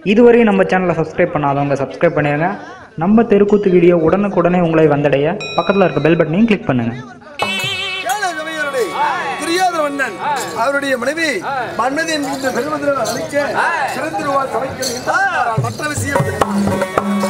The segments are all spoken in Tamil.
இதுவரையும் நம்ம சேனலை சப்ஸ்கிரைப் பண்ணாதவங்க சப்ஸ்கிரைப் பண்ணிடுங்க நம்ம தெருக்கூத்து வீடியோ உடனுக்குடனே உங்களை வந்தடைய பக்கத்தில் இருக்க பெல் பட்டனையும் கிளிக் பண்ணுங்கள் ஏழை சமயருடைய துரியோதன மன்னன் அவருடைய மனைவி மன்மதி என்கின்ற பெருமதிரை அழைக்க சிறந்திருவார் சமைக்கிறார் மற்ற விஷயம்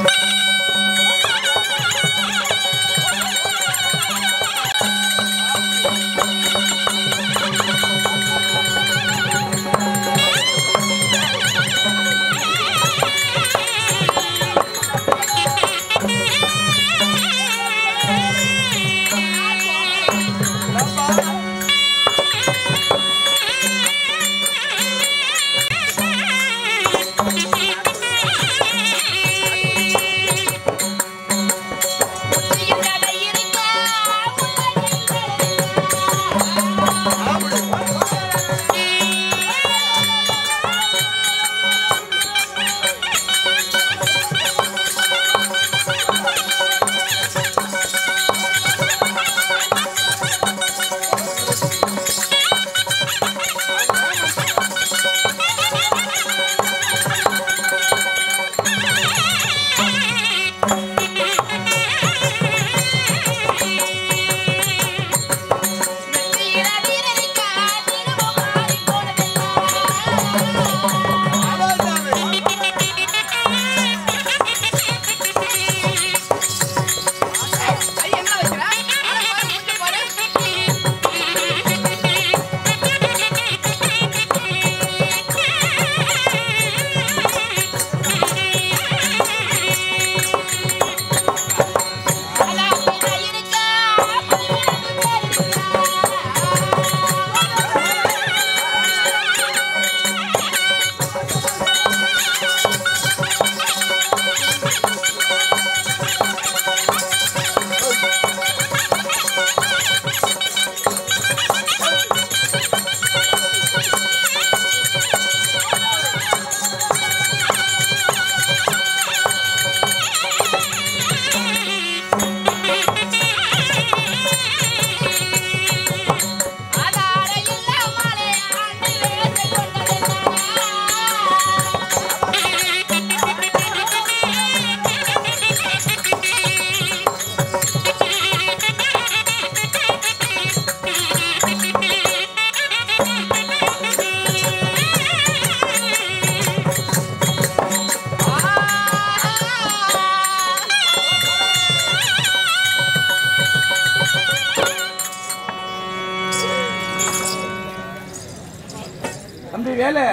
தம்பி வேலை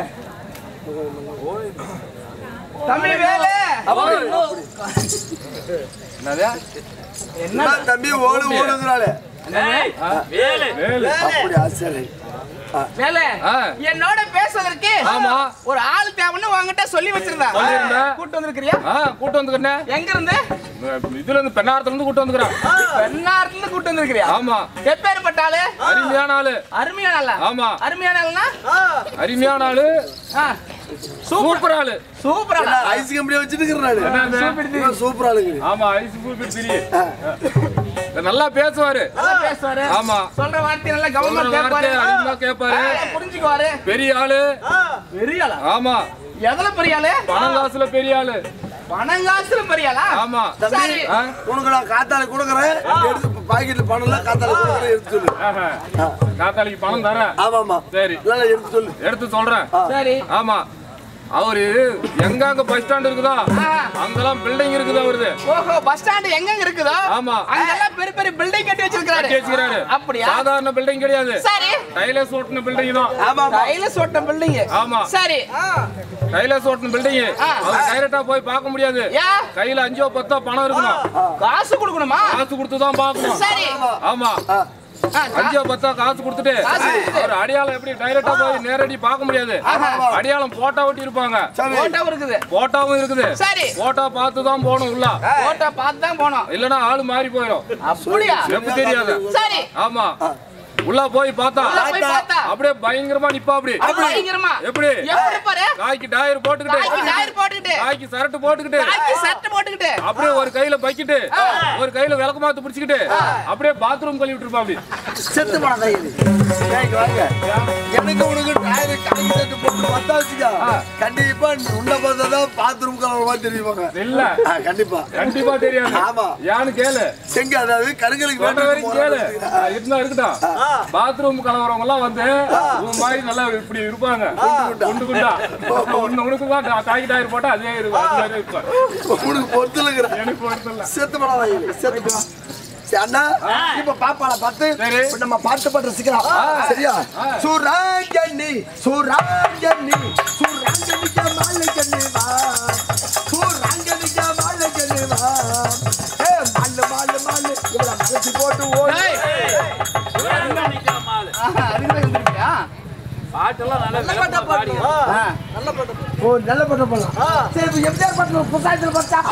தம்பி வேலை என்ன தம்பி ஓடு ஓடுங்கிறாளே அப்படி ஆசை வேலை ஆ. என்னோட பேசுவதற்கு ஆமா. ஒரு ஆள் தேவைன்னு உங்ககிட்ட சொல்லி வச்சிருந்தா சொல்லியிருந்தேன். கூட்டு வந்திருக்கிறியா ஆ கூட்டு வந்துக்கிறேன் எங்க இருந்து இதுல இருந்து பெண்ணாரத்துல இருந்து கூட்டு வந்துக்கிறேன் பெண்ணார்ல இருந்து கூட்டு வந்திருக்கிறியா ஆமா எப்பேற்பட்ட ஆளு அருமையான ஆளு அருமையான ஆளா ஆமா. அருமையான ஆளுனா அருமையான ஆளு ஆ, சூப்பர் ஆளு சூப்பர் ஆளா ஐஸ் கம்பெனி வச்சுட்டு இருக்கிறாரு என்னது? சூப்பர் ஆளுங்க ஆமா ஐஸ் சூப்பர் தெரியும் நல்லா பேசுவாரு நல்லா பேசுவாரு ஆமா சொல்ற வார்த்தை நல்லா கவனமா சொல்ற கேட்பாரு வார்த்தை அதிகமா கேட்பாரு ஆ, புரிஞ்சுக்குவாரு பெரிய ஆளு பெரிய ஆளா ஆமா எதுல பெரிய ஆளு பணம் காசுல பெரிய ஆளு பணங்காசுல பெரிய ஆளா ஆமா சரி ஆ? உனக்கு நான் காத்தால கொடுக்குறேன் எடுத்து பாக்கெட்ல பணம் இல்ல காத்தால கொடுக்குறேன் எடுத்து சொல்லு ஆஹா. காத்தாளிக்கு பணம் தரேன் ஆமாமா சரி இல்ல இல்ல, எடுத்து சொல்லு எடுத்து சொல்றேன் சரி ஆமா அவரு எங்க அங்க பஸ் ஸ்டாண்ட் இருக்குதா ஆ. அங்கெல்லாம் பில்டிங் இருக்குது அவருது ஓஹோ பஸ் ஸ்டாண்ட் எங்க இருக்குதோ ஆமா. அங்கெல்லாம் பெரிய பெரிய பில்டிங் கட்டி வச்சிருக்காரு கட்டி வச்சுக்கிறாரு அப்படியா சாதாரண பில்டிங் கிடையாது சரி டைலர்ஸ் ஓட்டின பில்டிங் தான் ஆமாமா டைலஸ் ஓட்ட பில்டிங் ஆமா சரி டைலர்ஸ் ஓட்டின பில்டிங் ஆ. அவர் டைரக்டா போய் பார்க்க முடியாது ஏன் கையில அஞ்சோ பத்தோ பணம் இருக்கணும் காசு கொடுக்கணுமா காசு கொடுத்து தான் பார்க்கணும் சரி ஆமா ஆ, கா- அஞ்சோ பத்தோ காசு கொடுத்துட்டு காசு கொடுத்துட்டு. அவர் அடையாளம் எப்படி டைரக்டா போய் நேரடி பார்க்க முடியாது ஆமா. அடையாளம் போட்டோ ஒட்டி இருப்பாங்க சரி போட்டோ இருக்குது போட்டோவும் இருக்குது சரி போட்டோ பார்த்து தான் போகணும் உள்ள போட்டோ பார்த்து தான் போனோம் இல்லனா ஆளு மாறி போயிடும் அப்படியா எப்படி தெரியாது சரி ஆமா உள்ள போய் பார்த்தா உள்ள போய் பார்த்தா அப்படியே பயங்கரமா நிப்பா அப்படி பயங்கரமா எப்படி எப்படி பாரு காய்க்கு டயர் போட்டுக்கிட்டு காய்க்கு டயர் போட்டுக்கிட்டு காய்க்கு சரட்டு போட்டுக்கிட்டு காய்க்கு சட்டை போட்டுக்கிட்டு அப்படியே ஒரு கையில பக்கிட்டு ஒரு கையில விளக்கு மாத்து பிடிச்சிக்கிட்டு அப்படியே பாத்ரூம் கழுவிட்டு இருப்பா அப்படி செத்து போன கையில் ஏங்க வாங்க எனக்கு உனக்கு டயரு காய் செட்டு போட்டு வந்தா வச்சுக்கோ கண்டிப்பா உன்னை பார்த்தா தான் பாத்ரூம் கலர் மாதிரி தெரியுமாங்க இல்ல ஆ, கண்டிப்பா கண்டிப்பா தெரியாது ஆமா. யான்னு கேளு செங்க அதாவது கருங்களுக்கு சொல்ற வரைக்கும் கேளு வேண்டாம் ஆ, இருந்தா இருக்கட்டும் பாத்ரூம் கலவரவங்க எல்லாம் வந்து உன் மாதிரி நல்லா இப்படி இருப்பாங்க குண்டு குண்டா ஒண்ணு உனக்கு தான் காய்க்கு டயர் போட்டா அதே இருக்கும் அது மாதிரி இருக்கும் உனக்கு பொறுத்துலங்கிற எனக்கு ஒருத்தர் இல்ல செத்து போன கையில் செத்து போன சரி, அண்ணா இப்ப பாப்பால பார்த்து சரி. இப்ப நம்ம பாட்டு பாட்டு ரசிக்கலாம் சரியா சுராங்கண்ணி சுராங்கண்ணி சுராங்கனிக்க மாலைக்கண்ணி வா சுராங்கனிக்க மாலைக்கண்ணி வா ஏ மாலு மாலு மாலு இவ்வளவு மறைச்சு போட்டு ஓடு ஏய், ஆஹா, அதுக்குதான் வந்திருக்கியா? ஓ நல்ல பாட்டு போடலாம் சரி இப்ப எம்ஜிஆர் பாட்டு புசாயத்துல பார்த்தா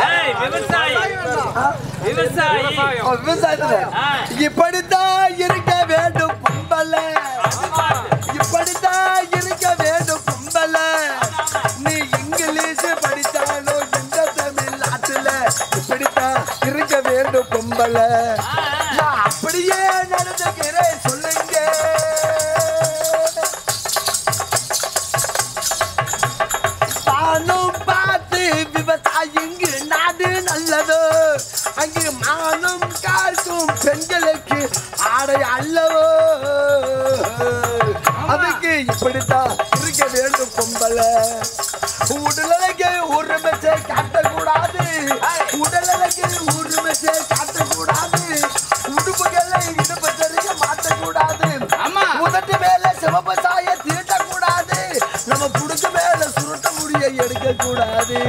ஓ, விவசாயத்துல இப்படித்தான் இருக்க வேண்டும் பொம்பல இப்படித்தான் இருக்க வேண்டும் பொம்பல நீ இங்கிலீஷ் படித்தாலும் இந்த தமிழ்நாட்டுல இப்படித்தான் இருக்க வேண்டும் பொம்பல நான் அப்படியே நடந்துக்கிறேன் சொல்லுங்க தானும் பார்த்து விவசாயிங்கு நாடு நல்லதோ அங்கு மானும் காக்கும் பெண்களுக்கு ஆடை அல்லவோ அதுக்கு இப்படித்தான் இருக்க வேண்டும் பொம்பளை உடலுக்கு உரிமைச்சை காட்டக்கூடாது உடலுக்கு உரிமைச்சை காட்டக்கூடாது உடுப்புகளை இடுப்பு தெரிய மாட்டக்கூடாது ஆமா. உதட்டு மேல சிவப்பு சாய தீட்டக்கூடாது நம்ம புடுக்கு மேல சுருட்ட முடிய எடுக்க கூடாது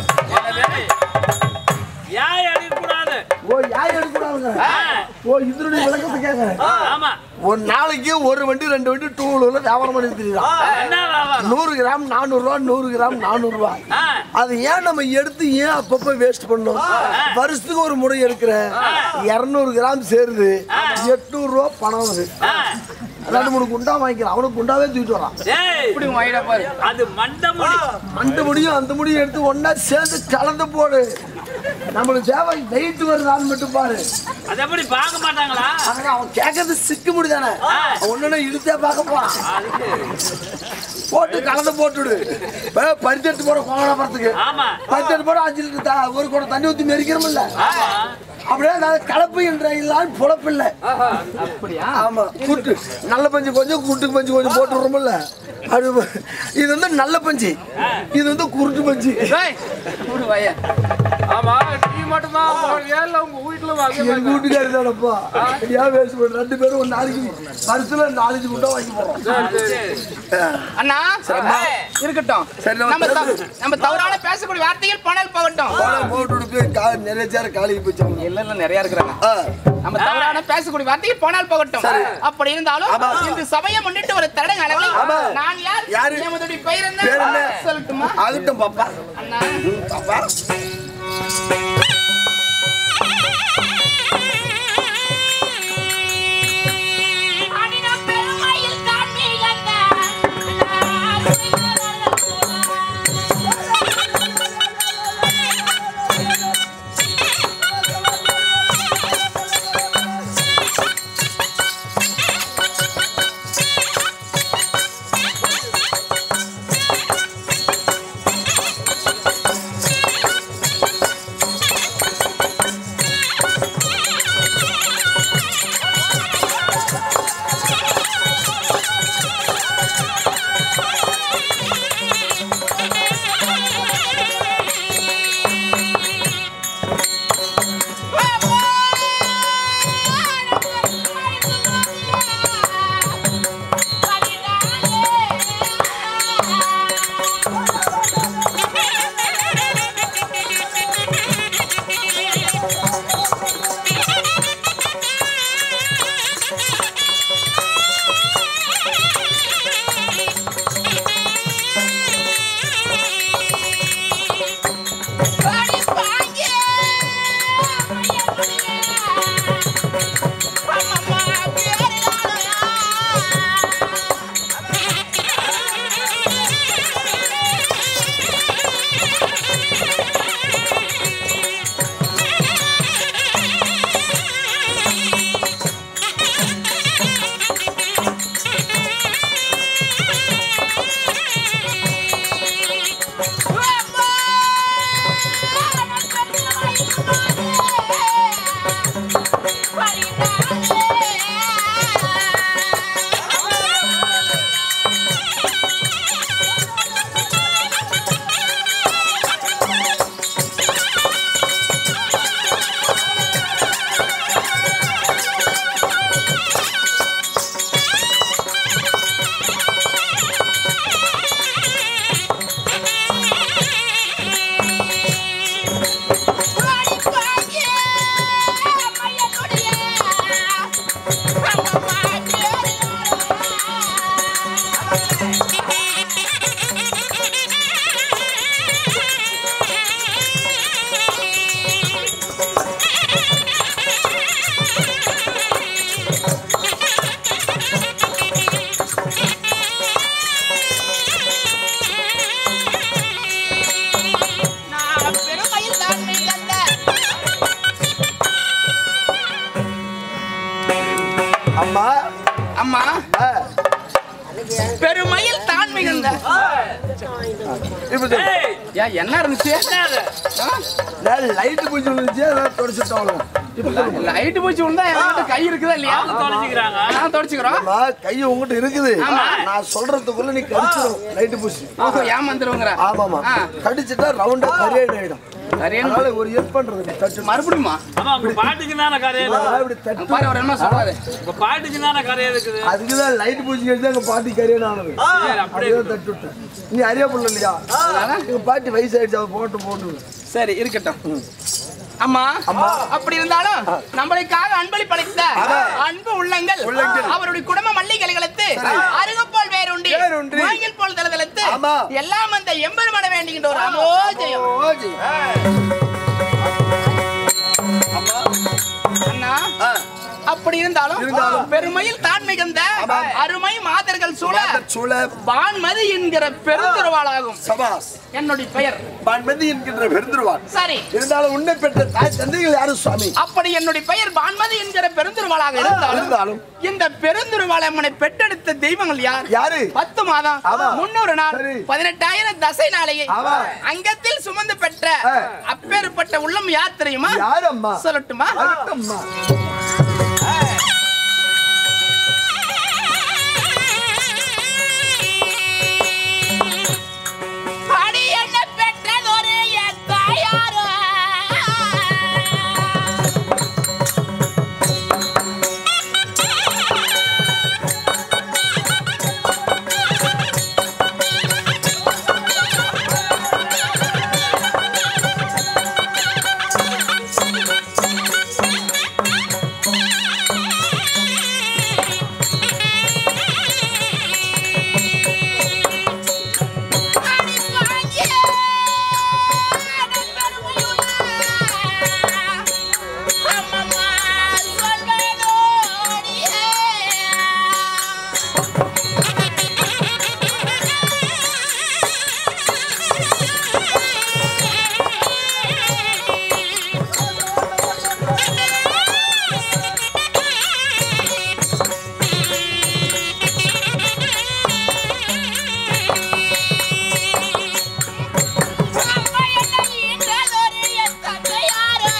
ஓ யார் எடுக்கூடாதுங்க ஓ இதனுடைய விளக்கத்தை கேட்க ஒரு நாளைக்கு ஒரு வண்டி ரெண்டு வண்டி டூ வீலர்ல வியாபாரம் பண்ணி தெரியுதான் நூறு கிராம் நானூறு ரூபா நூறு கிராம் நானூறு ரூபா அது ஏன் நம்ம எடுத்து ஏன் அப்பப்ப வேஸ்ட் பண்ணோம் வருஷத்துக்கு ஒரு முறை எடுக்கிற இருநூறு கிராம் சேருது எட்நூறு ரூபா பணம் வருது ரெண்டு மூணு குண்டா வாங்கிக்கலாம் அவனுக்கு குண்டாவே தூக்கிட்டு வரான் இப்படி உன் ஐடியா பாரு அது மண்டமுடி அந்த முடியும் அந்த முடியும் எடுத்து ஒண்ணா சேர்ந்து கலந்து போடு நம்மளுக்கு தேவை வெயிட் வருதான்னு மட்டும் பாரு அது எப்படி பார்க்க மாட்டாங்களா ஆனா அவன் கேட்கறது சிக்கு முடிதானே ஒன்னு இழுத்தே பார்க்க போறான் போட்டு கலந்து போட்டுடு இப்ப பரிசு எடுத்து போற கோவணப்பறதுக்கு ஆமா பரிசு எடுத்து போட அஞ்சு லிட்டர் த- ஒரு குடம் தண்ணி ஊத்தி மெரிக்கிறோம்ல அப்படியே நான் கலப்பு என்ற இல்லாமல் பொழப்பில்லை அப்படியா ஆமா கூட்டு நல்ல பஞ்சு கொஞ்சம் கூட்டுக்கு பஞ்சு கொஞ்சம் போட்டு விடுறோம்ல அது இது வந்து நல்ல பஞ்சு இது வந்து குருட்டு பஞ்சு ஏய், விடு வாயை. ஆமா டீ மட்டும் தான் ஏன்ல உங்க வீட்டுல அதே மாதிரி எங்க வீட்டுக்காரி தானப்பா ஏன் வேஸ்ட் பண்ண ரெண்டு பேரும் ஒரு நாளைக்கு பரிசுல நாலஞ்சு குண்டா வாங்கி போறோம் அண்ணா இருக்கட்டும் சரி, நம்ம நம்ம த- நம்ம தவறான பேசக்கூடிய வார்த்தைகள் போனால் போகட்டும் போட்டு போய் கா நிறைய சேர காலைக்கு போச்சு அவங்க இல்ல இல்ல நிறைய இருக்கிறாங்க ஆ, நம்ம தவறான பேசக்கூடிய வார்த்தைகள் போனால் போகட்டும் அப்படி இருந்தாலும் இந்த சபையை முன்னிட்டு ஒரு தடங்க அளவில் ஆமா. நான் யார் யாரு? எமதுடைய பெயர் பேர் என்ன என்ன? சொல்லட்டுமா ஆகட்டும் பாப்பா அண்ணா பாப்பா ஆடினம் பெருமையில் தான் மிகுந்த அம்மா அம்மா ஆ, பெருமையில் தான் மிகுந்த இப்ப சொல்லு. ஏய், ஏன் என்ன இருந்துச்சு என்னது? நான் லைட் பூச்சி விழுந்துச்சு அதான் தொடச்சுட்டோம் அவ்வளவு. இப்ப சொல்லு. லைட் பூச்சி விழுந்தா என்கிட்ட கை இருக்குதா இல்லையா அவங்க தொலைச்சிக்கிறாங்க. நான் தொடச்சுக்கிறோம் அம்மா கை உங்ககிட்ட இருக்குது ஆமா. நான் சொல்றதுக்குள்ள நீ கடிச்சிடும் லைட் பூச்சி ஓஹோ ஏமாந்துருவங்கிற ஆமாமா ஆ. கடிச்சிட்டா ரவுண்டா கரியேட் ஆயிடும் சரி அதனால ஒரு ஹெல்ப் பண்றது தட்டு மறுபடியுமா ஆமா, உங்க பாட்டுக்கு தானே கரையுது. அதான் இப்படி தட்டு பாரு அவர் என்ன சொல்றாரு உங்க பாட்டுக்கு தானே கரையா இருக்குது. அதுக்குதான் லைட் பூச்சி கடிச்சு எங்க பாட்டி கரியேட் ஆனது சரி, அப்படியே அப்படியே தட்டு விட்டேன் நீ அறிய புள்ள இல்லையா எங்க பாட்டி வயசாயிடுச்சு அவ போட்டு போட்டு சரி இருக்கட்டும் அம்மா அப்படி இருந்தாலும் நம்மளுக்காக அன்பளிப்பு அளித்த அன்பு உள்ளங்கள் அவருடைய குடும்ப மல்லிகைகளுக்கு அருகப்போல் வேறுண்டி வேரூன்றி. வாயில் போல் தளதளத்து ஆமா. எல்லாம் அந்த எம்பெருமான வேண்டுகின்ற ஒரு அமோஜயம் ஓஜி. அண்ணா ஆ, அப்படி இருந்தாலும் இருந்தாலும். பெருமையில் தான் மிகுந்த அருமை மாதர்கள் சூழ சூழ வான்மதி என்கிற பெருந்திருவாளாகும் சபாஸ் என்னுடைய பெயர் பன்மதி என்கின்ற பெருந்துருவான் சரி இருந்தாலும் உன்னை பெற்ற தாய் தந்தைகள் யாரும் சுவாமி அப்படி என்னுடைய பெயர் பான்மதி என்கிற பெருந்திருவாளாக இருந்தாலும் இருந்தாலும் இந்த பெருந்திருவாளை அம்மனை பெற்றெடுத்த தெய்வங்கள் யார் யாரு பத்து மாதம் ஆமா. முன்னூறு நாள் சரி. பதினெட்டாயிரம் தசை நாளையை ஆமா. அங்கத்தில் சுமந்து பெற்ற ஆ. அப்பேற்பட்ட உள்ளம் யார் தெரியுமா யாரு அம்மா சொல்லட்டுமா அகட்டம்மா அடி என்ன பெற்றதொரு என் தாயாரோ அடி பாஞ்சே அம்மம்மா சொல்வதோடியே அம்மா என்ன ஈன்றதொரு என் தந்தையாரோ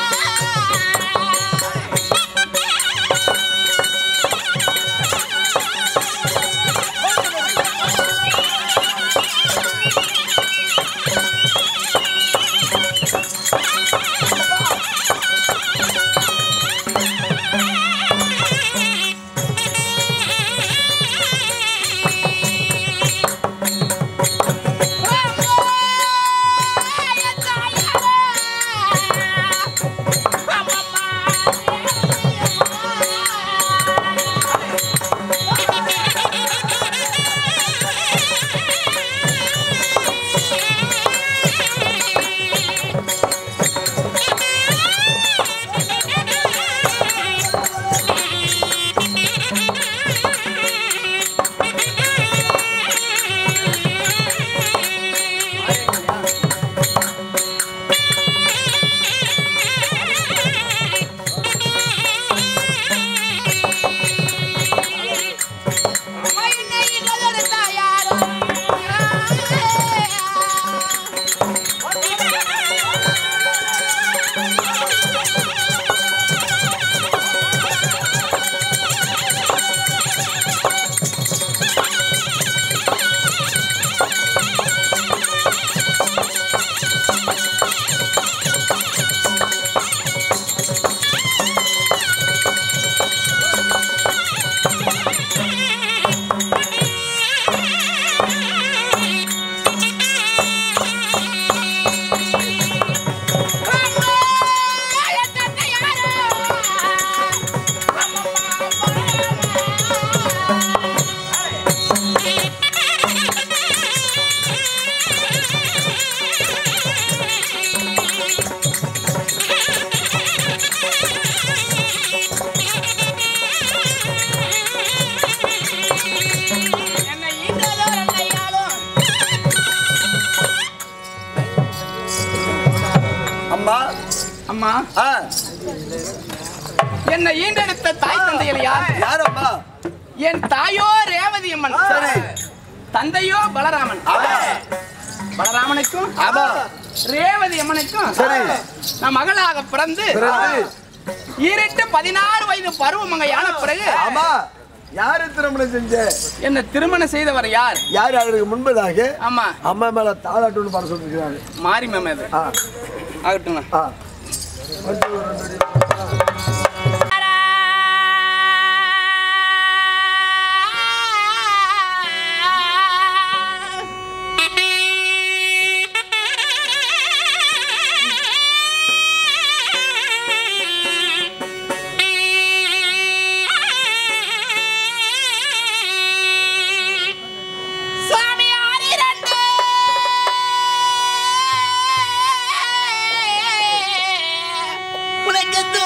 அம்மா என்ன ஈன்றதொரு தாயாரோ என்னை ஈன்றதோர் அன்னையாலும் அம்மா அம்மா ஆ என்னை ஈண்டெடுத்த தாய் தந்தையில் யார் யாரம்மா என் தாயோ ரேவதி அம்மன் சரி. தந்தையோ பலராமன் பலராமனுக்கும் ஆமா ரேவதி அம்மனுக்கும் சரி. நான் மகளாக பிறந்து பிறகு ஈரெட்டு பதினாறு வயது பருவமங்கையான பிறகு ஆமா யாரு திருமணம் செஞ்ச என்ன திருமணம் செய்தவர் யார் யார் அவருக்கு முன்பதாக ஆமா அம்மா மேல தாளாட்டுன்னு பாட சொல்லிருக்கிறாரு மாரி மேம் அது ஆ ஆகட்டும்ண்ணா ஆ சுவாமி ஆரிரண்டு உனக்கு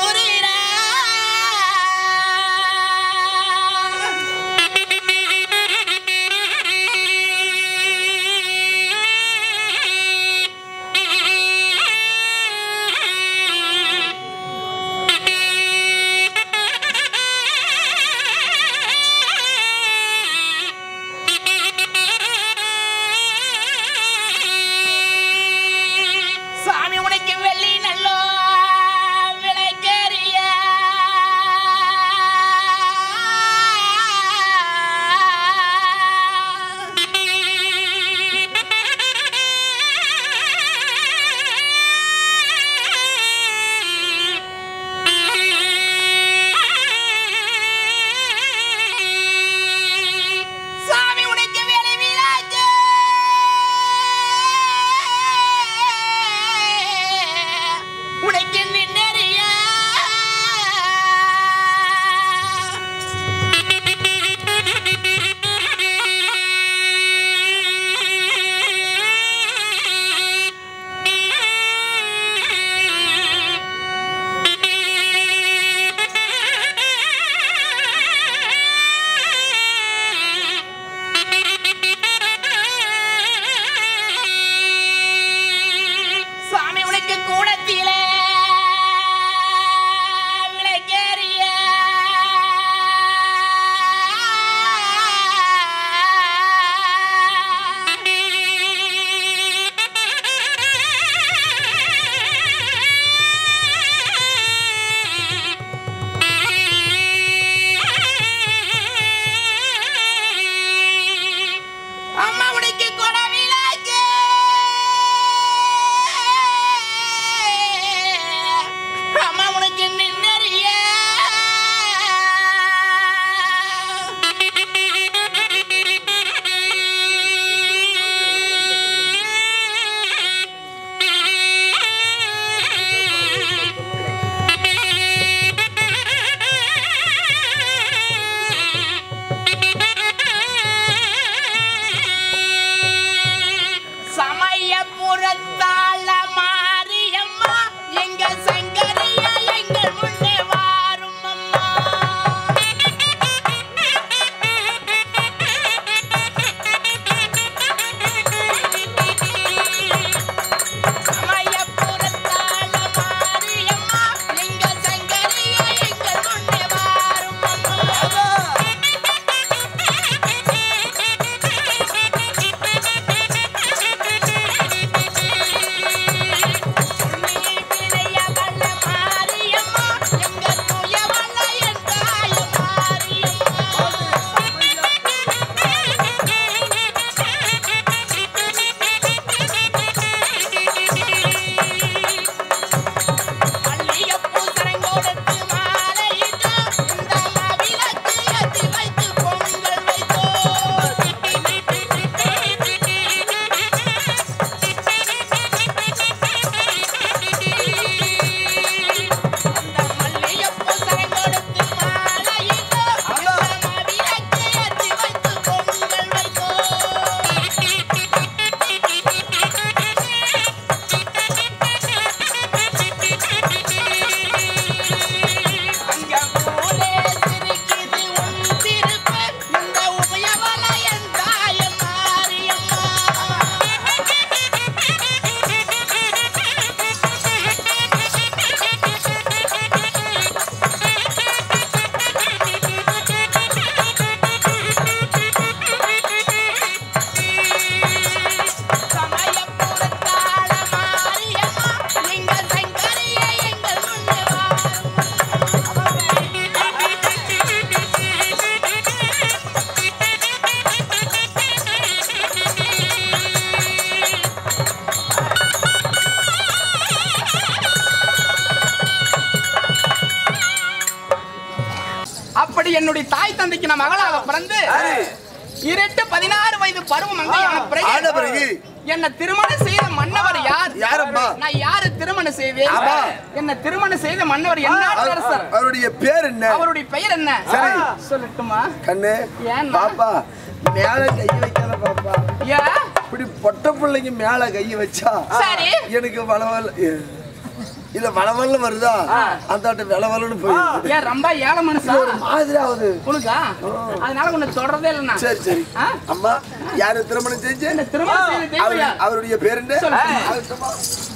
மகளாக பிறந்து இரண்டு பதினாறு வயது பருவம் மங்கையான ஆன பிறகு பிறகு என்ன திருமணம் செய்த மன்னவர் யார் யாரப்பா? நான் யாரு திருமணம் செய்வேன் ஆமா. என்ன திருமணம் செய்த மன்னவர் என்ன அரசர் அவருடைய பேர் என்ன அவருடைய பெயர் என்ன சரி. சொல்லட்டுமா கண்ணு ஏன்னா? பாப்பா மேல கை வைக்காத பாப்பா ஏன் இப்படி பொட்ட பிள்ளைங்க மேல கை வச்சா சரி. எனக்கு வளவல் இல்ல வளவல்ல வருதா அந்த விளவலன்னு போயிடுது ஏன் ரொம்ப ஏழை மனுஷா ஒரு மாதிரி ஆகுது உனக்கா அதனால உன்னை தொடர்றதே இல்லைண்ணா சரி சரி ஆ? அம்மா யாரு திருமணம் செஞ்சு என்ன திருமணம் செய்த தெய்வம் அவரு- யார்? அவருடைய பேர் என்ன சொல்லுங்க. ஆகட்டுமா?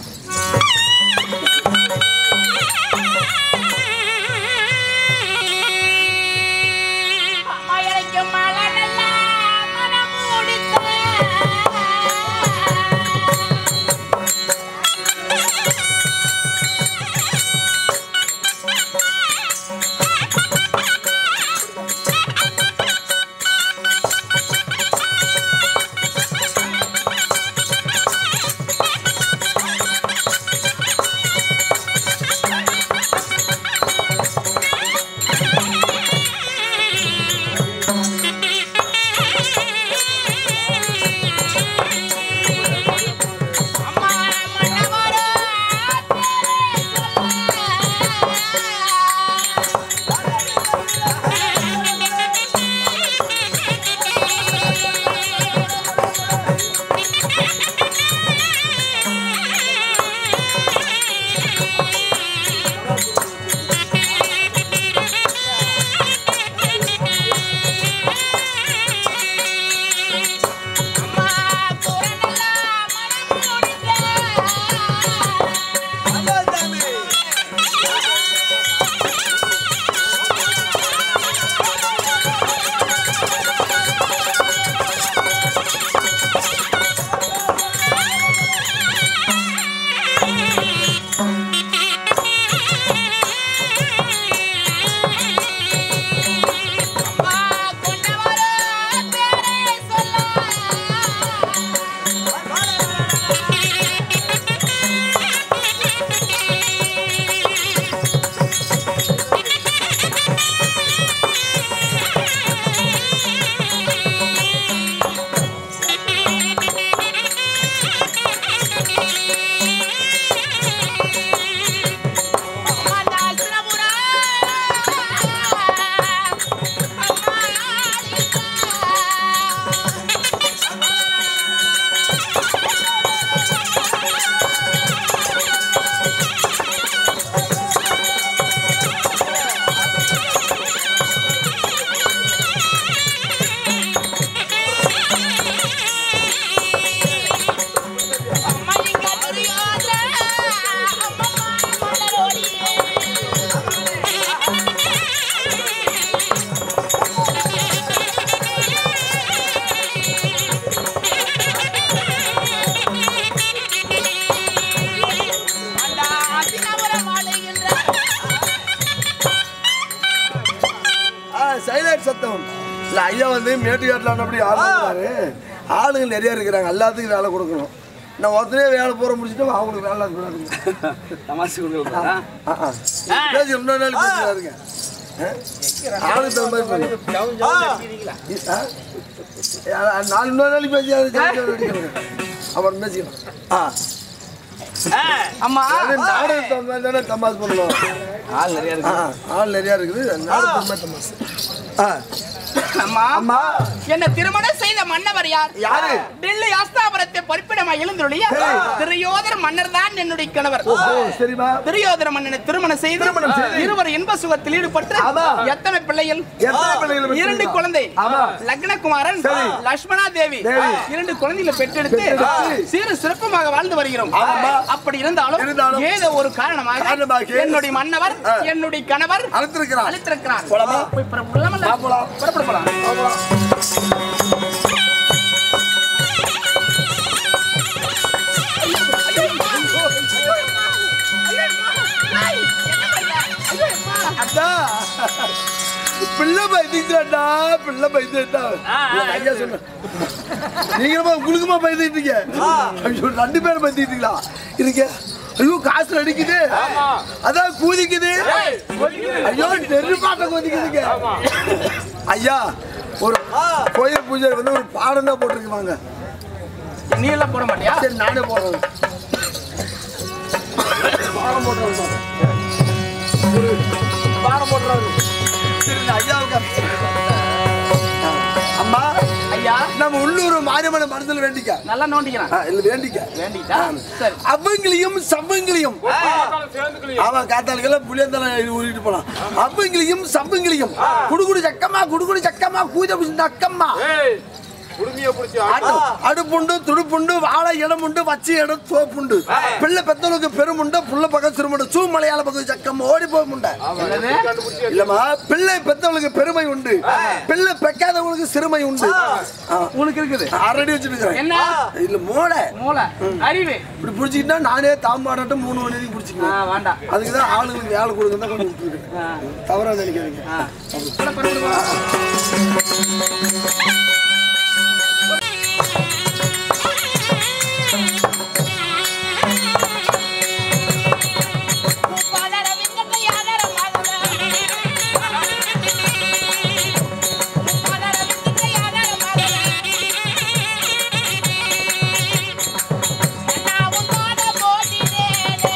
மழைக்கு மழை நல்லா மனம் முடித்த அம்மா மன்னவரோ அம்மா குரநல்லா மனம் முடித்த அம்மா கொண்டவரோ பேரை சொல்ல அம்மா இங்க துரியோதன அம்மா மலரோடியே அந்த அசினபுரம் ஆளுகின்ற ஆ, சைலண்ட் சத்தம் இல்ல ஐயா வந்து மேட்டுக்காட்டில் அப்படி ஆள் இருக்கிறாரு ஆளுங்க நிறைய இருக்கிறாங்க எல்லாத்துக்கும் வேலை கொடுக்கணும் நான் ஒருத்தனே வேலை போற முடிச்சுட்டு அவங்களுக்கு வேலை கூடாதுங்க தமாசு கொடுக்க ஆ, ஆ. பேசி இன்னொரு நாள் பேசுறாருங்க ஆளுக்கு தகுந்த மாதிரி பண்ணணும். ஆ? ஆ, நாலு இன்னொரு நாளைக்கு பேசி அதை ஜெயிச்சு வர அடிக்கணும். அப்புறம் பேசிக்கலாம் ஆ அம்மா அது நாடகத்துக்கு தகுந்த மாதிரி தானே தமாசு பண்ணணும் ஆள் நிறைய ஆ, ஆள் நிறைய இருக்குது நாடகத்துக்கு மாதிரி தமாசு ஆ அம்மா அம்மா என்ன திருமணம் செய்த மன்னவர் யார் யாரு? டெல்லி ஆஸ்தாபுரத்தை பொறுப்பிடமா எழுந்துடைய திரையோதர மன்னர் தான் என்னுடைய கணவர் ஓ சரிம்மா துரியோதர மன்னனை திருமணம் செய்து திருமணம் செய்து. இருவர் இன்ப சுகத்தில் ஈடுபட்டு ஆமா. எத்தனை பிள்ளைகள் எத்தனை பிள்ளைகளை பெற்றெடுத்தா? இரண்டு குழந்தை ஆமா. லக்னகுமாரன் சரி. லட்சுமணா தேவி தேவி. இரண்டு குழந்தைகளை பெற்றெடுத்து பெற்றெடுத்து. சீர சிறப்புமாக வாழ்ந்து வருகிறோம் ஆமா. அப்படி இருந்தாலும் இருந்தாலும் ஏதோ ஒரு காரணமாக காரணமாக என்னுடைய மன்னவர் ஆ. என்னுடைய கணவர் அழைத்திருக்கிறான் அழைத்திருக்கிறார் போலாமா? போய் புறப்படலாமல்ல? போலாம். புறப்பட போலாம் அண்ணா பிள்ளை பயந்துட்டாண்டா பிள்ளை பயந்துட்டா ஐயா சொன்ன நீங்களுமா உங்களுக்குமா பயந்துட்டீங்க ஐயோ ரெண்டு பேரும் பயந்துட்டீங்களா இருக்க ஐயோ காசு அடிக்குது அதான் கூதிக்குது ஐயோ நெருப்பாட்ட கொதிக்குதுங்க ஐயா ஒரு கோயில் பூஜை வந்து ஒரு பாடம் தான் போட்டிருக்குவாங்க நீ எல்லாம் போட மாட்டியா சரி நானே போடுறேன் பாடம் போடுறாங்க ஒரு பாடம் போடுறாங்க சரி இந்த ஐயாவுக்கு அம்மா ஐயா நம்ம உள்ளூர் மாரியம்மன மனதில் வேண்டிக்க நல்லா நோண்டிக்கிறான் ஆ, இல்ல வேண்டிக்க வேண்டிட்டா சரி அவங்களையும் சவ்வங்களையும் சேர்ந்துக்கலையா அவன் காத்தாளுக்கெல்லாம் புளியந்தலை ஊறிட்டு போனான் அவங்களையும் சவ்வங்களையும் குடுகுடு சக்கம்மா குடுகுடு சக்கம்மா கூஜ புடிச்சு அக்கம்மா ஏய் குடுமிய புடிச்சு அடு- அடுப்புண்டு துடுப்புண்டு வாழை இடமுண்டு வச்சி இடம் தோப்புண்டு பிள்ளை பெத்தவனுக்கு பெருமுண்டு புள்ள பக்கம் சிறுமுண்டு சூ மலையாள பக்கம் சக்கம் ஓடி போக முண்டை கண்டுபிடிச்சு இல்லம்மா பிள்ளை பெத்தவளுக்கு பெருமை உண்டு பிள்ளை பெக்காதவங்களுக்கு சிறுமை உண்டு ஆ, உனக்கு இருக்குது அரடி வச்சுட்டு என்ன இல்ல மோளை மூளை அறிவு இப்படி பிடிச்சிக்கிட்டா நானே தாம்பாடட்டு மூணு மணி வரைக்கும் ஆ, பிடிச்சிக்குவேன் வேண்டாம் அதுக்கு தான் ஆளுங்களுக்கு வேலை கொடுங்க தான் கொஞ்சம் விட்டுருக்கேன் ஆ, தவறா நினைக்காதீங்க ஆ. கூட பரவாயில்ல. பலர விந்தத்தை யாதர மகள பலர விந்தத்தை யாதர மகள நான் உன்னோட போட்டினேனே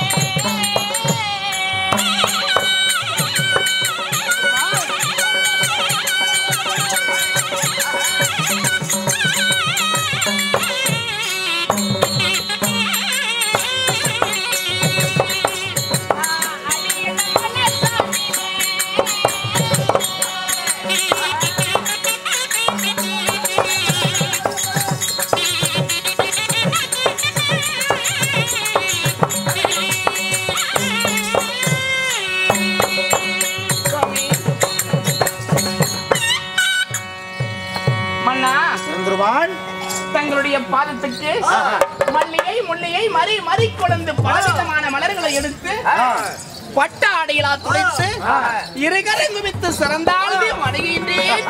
மன்னா சந்திரபான் தங்களுடைய பாதத்துக்கு மல்லிகை முல்லையை மறி மறி கொழுந்து பலவிதமான மலர்களை எடுத்து பட்ட ஆடைகளா துடைத்து இருகரங்கு வித்து சிறந்தாழ்ந்து மடைகின்றேன்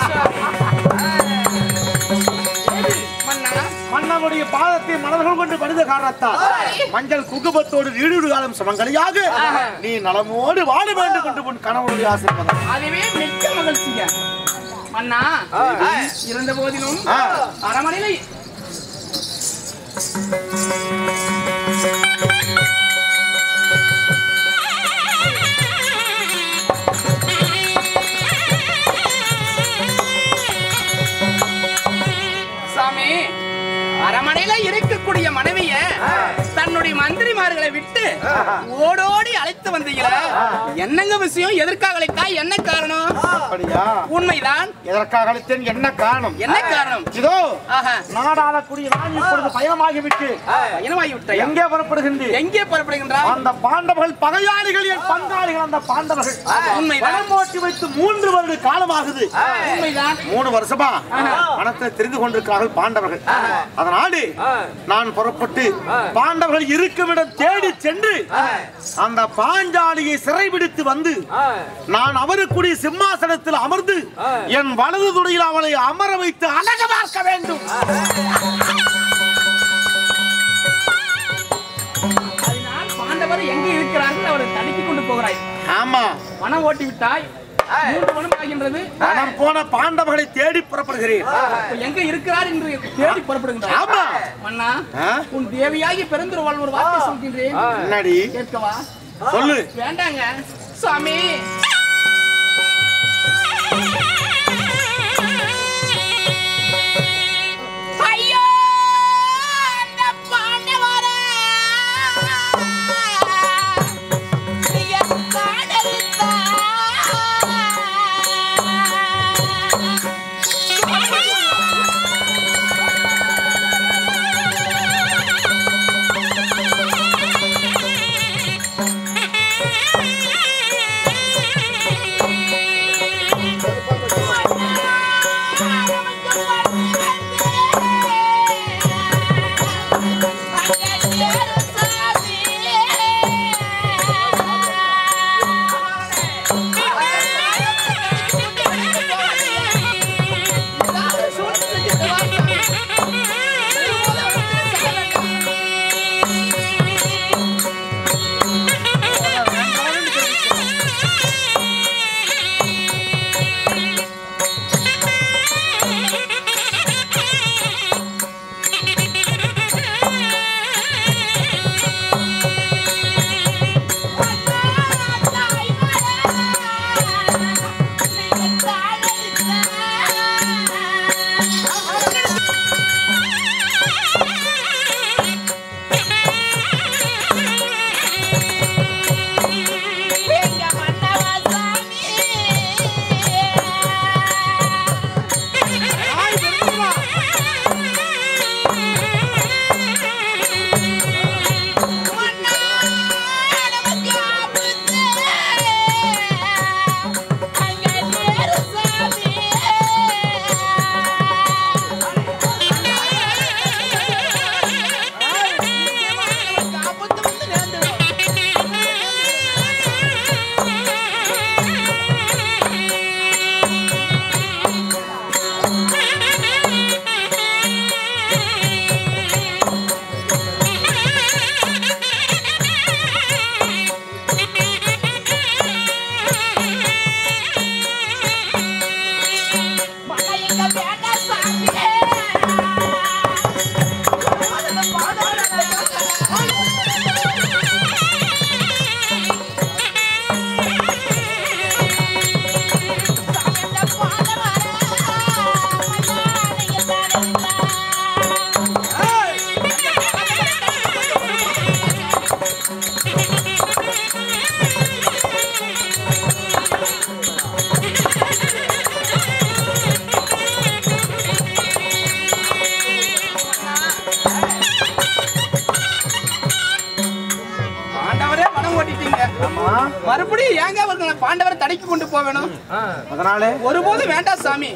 மன்னா மன்னனுடைய பாதத்தை மனதில் கொண்டு பணித காரணத்தால் மஞ்சள் குங்குமத்தோடு நீடுடு காலம் சமங்கலியாக நீ நலமோடு வாழ வேண்டும் என்று உன் கணவனுடைய ஆசீர்வாதம் அதுவே மிக்க மகிழ்ச்சிங்க மன்னா இருந்த போதிலும் அரமனையில சாமி அரமனையில இருக்கக்கூடிய மனைவிய தன்னுடைய மந்திரிமார்களை விட்டு ஓடோடி அழைத்து வந்தீங்களே என்னங்க விஷயம் எதற்காக அழைத்தா என்ன காரணம் அப்படியா உண்மைதான் எதற்காக அழைத்தேன் என்ன காரணம் என்ன காரணம் இதோ ஆஹா நாடாளக்கூடிய நான் இப்பொழுது பயணமாகிவிட்டு இனமாகி விட்டாயா எங்கே புறப்படுகின்றேன் எங்கே புறப்படுகின்றாய் அந்த பாண்டவர்கள் பகையாளிகள் என் பங்காளிகள் அந்த பாண்டவர்கள் உண்மைதான் பணம் ஓட்டி வைத்து மூன்று வருட காலமாகுது உண்மைதான் மூணு வருஷமா பணத்தை தெரிந்து கொண்டிருக்கிறார்கள் பாண்டவர்கள் அதனால நான் புறப்பட்டு பாண்டவர்கள் இருக்கும் இடம் தேடி சென்று அந்த பாஞ்சாலியை சிறைபிடித்து வந்து நான் அவருக்குரிய சிம்மாசனத்தில் அமர்ந்து என் வலது துடையில் அவளை அமர வைத்து அழகு பார்க்க வேண்டும் அதனால் பாண்டவர் எங்கே இருக்கிறார்கள் அவரை தடுக்கி கொண்டு போகிறாய் ஆமா மனம் ஓட்டி விட்டாய் மூன்று மனம் ஆகின்றது பணம் போன பாண்டவர்களை தேடி புறப்படுகிறேன் இப்ப எங்க இருக்கிறார் என்று தேடி புறப்படுகின்றாய் ஆமா மன்னா ஆ? உன் தேவியாகி பெருந்திருவாள் ஒரு வார்த்தை சொல்கின்றேன் என்னடி கேட்கவா சொல்லு வேண்டாங்க சாமி ஐயோ அந்த பாண்டவர என் காதலித்தா பாண்டவரே மனம் ஓட்டிட்டீங்க மறுபடியும் ஏங்க அவர்களை பாண்டவரை தடைக்கு கொண்டு போகணும் அதனாலே ஒருபோதும் வேண்டாம் சாமி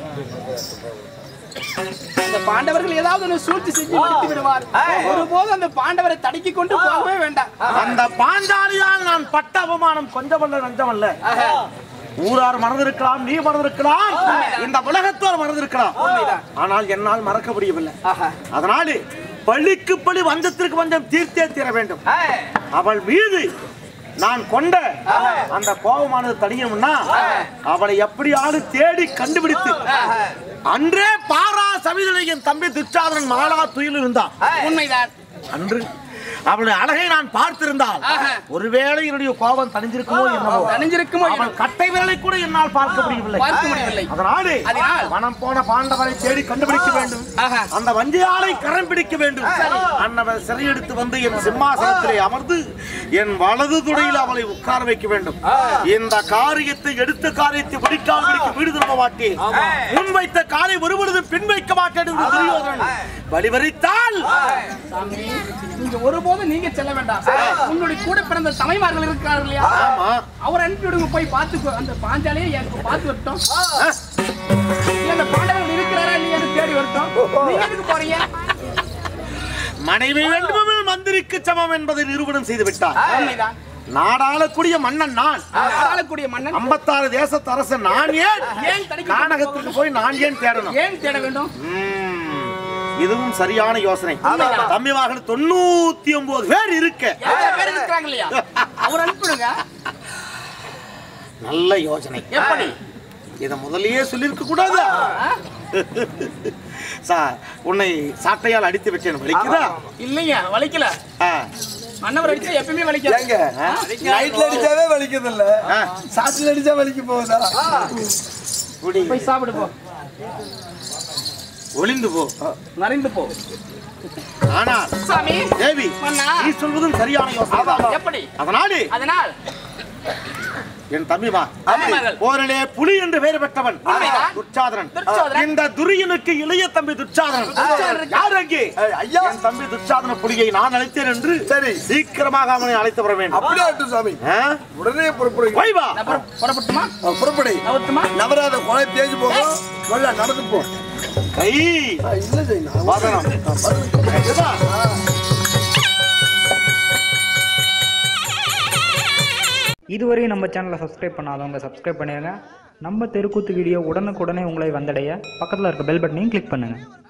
இந்த பாண்டவர்கள் ஏதாவது ஒன்று சூழ்ச்சி செஞ்சு முடித்து விடுவார் ஒருபோதும் அந்த பாண்டவரை தடுக்கி கொண்டு போகவே வேண்டாம் அந்த பாஞ்சாலியால் நான் பட்ட அவமானம் கொஞ்சமல்ல நஞ்சமல்ல ஊரார் மறந்திருக்கலாம் நீ மறந்திருக்கலாம் இந்த உலகத்தோர் மறந்திருக்கலாம் ஆனால் என்னால் மறக்க முடியவில்லை அதனாலே பள்ளிக்கு பள்ளி வஞ்சத்திற்கு வஞ்சம் தீர்த்தே தீர வேண்டும் அவள் மீது நான் கொண்ட அந்த கோபமானது தடியணும்னா அவளை எப்படியாவது தேடி கண்டுபிடித்து அன்றே பாரா சவிதனை என் தம்பி துச்சாதனன் மாலா துயில் இருந்தான் உண்மைதான் அன்று அவளுடைய அழகை நான் பார்த்திருந்தால் ஆஹா. ஒருவேளை என்னுடைய கோபம் தணிஞ்சிருக்குமோ என்னவோ தணிஞ்சிருக்குமோ அவள் கட்டை விரலை கூட என்னால் பார்க்க முடியவில்லை பார்க்க முடியவில்லை அதனாலே அதனால்? மனம் போன பாண்டவரை தேடி கண்டுபிடிக்க வேண்டும் ஆஹா. அந்த வஞ்சியாலை கரம் பிடிக்க வேண்டும் அன்னவர் சிறையெடுத்து வந்து என் சிம்மாசனத்திலே அமர்ந்து என் வலது துடையில் அவளை உட்கார வைக்க வேண்டும் இந்த காரியத்தை எடுத்த காரியத்தை பிடிக்காமல் பிடிக்க வீடு திரும்ப மாட்டேன் முன் வைத்த காலை ஒருபொழுது பின் வைக்க மாட்டேன் என்று துரியோதனன் வழிவரித்தால் நீங்க ஒருபோதும் நீங்க செல்ல வேண்டாம் உன்னுடைய கூட பிறந்த தமைமார்கள் இருக்கிறார்கள் இல்லையா ஆமா அவர் அனுப்பி விடுங்க போய் பார்த்து அந்த பாஞ்சாலியை எனக்கு பார்த்து வரட்டும் இல்ல, அந்த பாண்டவர்கள் இருக்கிறாரா இல்லையான்னு தேடி வரட்டும் நீங்க எதுக்கு போறீங்க மனைவி வேண்டுமெனில் மந்திரிக்கு சமம் என்பதை நிரூபணம் செய்து விட்டார் உண்மைதான் நாடாளக்கூடிய மன்னன் நான் ஆளக்கூடிய மன்னன் ஐம்பத்தாறு தேசத்து அரசன் நான் ஏன் ஏன் தடுக்க கானகத்துக்கு போய் நான் ஏன் தேடணும் ஏன் தேட வேண்டும் ம், இதுவும் சரியான யோசனை தம்பி மகன் தொண்ணூத்தி ஒன்பது பேர் இருக்க எவ்வளவு பேர் இருக்கிறாங்க இல்லையா அவர் அனுப்பிடுங்க நல்ல யோசனை எப்படி இத முதல்லயே சொல்லிருக்க கூடாது சார் உன்னை சாட்டையால் அடித்து வச்சேன் வலிக்குதா இல்லைங்க வலிக்கல ஆ, மன்னவர் அடிச்சா எப்பயுமே வலிக்கல ஏங்க நைட்ல அடிச்சாவே வலிக்குது இல்ல ஆ, சாட்டில் அடிச்சா வலிக்க போகுதா குடி போய் சாப்பிடு போ ஒளிந்து போ நரைந்து போ ஆனால் சாமி தேவி மன்னா. நீ சொல்வதும் சரியான யோசனை தான். எப்படி அதனாலே அதனால் என் தம்பி வா தம்பிமகள். போரிலே புலி என்று பெயர் பெற்றவன் உண்மைதான். துச்சாதனன் துச்சாதனன். இந்த துரியனுக்கு இளைய தம்பி துச்சாதனன் துச்சாதனன். யார் அங்கே ஐயா. என் தம்பி துச்சாதன புலியை நான் அழைத்தேன் என்று சரி. சீக்கிரமாக அவனை அழைத்து வர வேண்டும் அப்படியே ஆகட்டும் சாமி ஆ? உடனே புறப்படுங்க போய் வா நான் புற- புறப்பட்டுமா புறப்படு நவத்துமா நவராத கொலை தேஞ்சு போகும் நல்லா நடந்து போ கை ஆ, இல்ல ஜெயினா வாதனம் இதுவா? இதுவரை நம்ம சேனலை சப்ஸ்கிரைப் பண்ணாதவங்க சப்ஸ்கிரைப் பண்ணிடுங்க நம்ம தெருக்கூத்து வீடியோ உடனுக்குடனே உங்களை வந்தடைய பக்கத்தில் இருக்க பெல் பட்டனையும் கிளிக் பண்ணுங்கள்